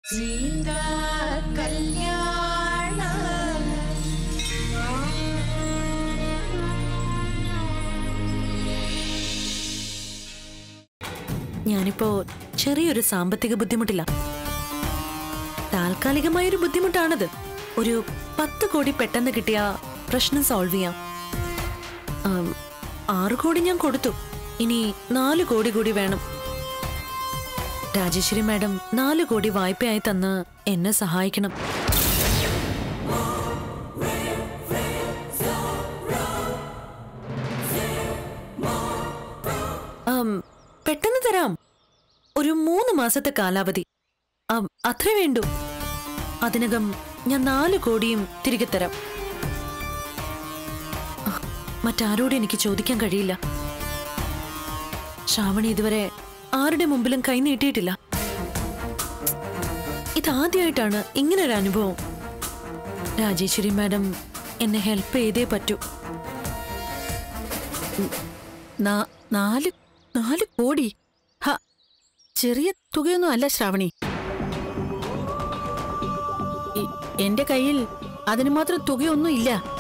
സീതാ കല്യാണ ഞാനിപ്പോ ചെറിയൊരു സാമ്പത്തിക ബുദ്ധിമുട്ടില്ല താൽക്കാലികമായൊരു ബുദ്ധിമുട്ടാണത് ഒരു പത്ത് കോടി പെട്ടെന്ന് കിട്ടിയ പ്രശ്നം സോൾവ് ചെയ്യാം ആം, ആറ് കോടി ഞാൻ കൊടുത്തു ഇനി നാല് കോടി കൂടി വേണം രാജേശ്വരി മാഡം നാല് കോടി വായ്പയായി തന്ന് എന്നെ സഹായിക്കണം ആം, പെട്ടെന്ന് തരാം ഒരു മൂന്ന് മാസത്തെ കാലാവധി ആം, അത്രേ വേണ്ടൂ അതിനകം ഞാൻ നാല് കോടിയും തിരികെ തരാം ആ, മറ്റാരോടും എനിക്ക് ചോദിക്കാൻ കഴിയില്ല ശ്രാവണി ഇതുവരെ ആരുടെ മുമ്പിലും കൈ നീട്ടിയിട്ടില്ല ഇതാദ്യമായിട്ടാണ് ഇങ്ങനൊരു അനുഭവം രാജേശ്വരി മാഡം എന്നെ ഹെൽപ്പ് ചെയ്തേ പറ്റൂ നാ- നാല് നാല് കോടി ഹ, ചെറിയ തുകയൊന്നും അല്ല ശ്രാവണി ഇ- എന്റെ കയ്യിൽ അതിന് മാത്രം തുകയൊന്നും ഇല്ല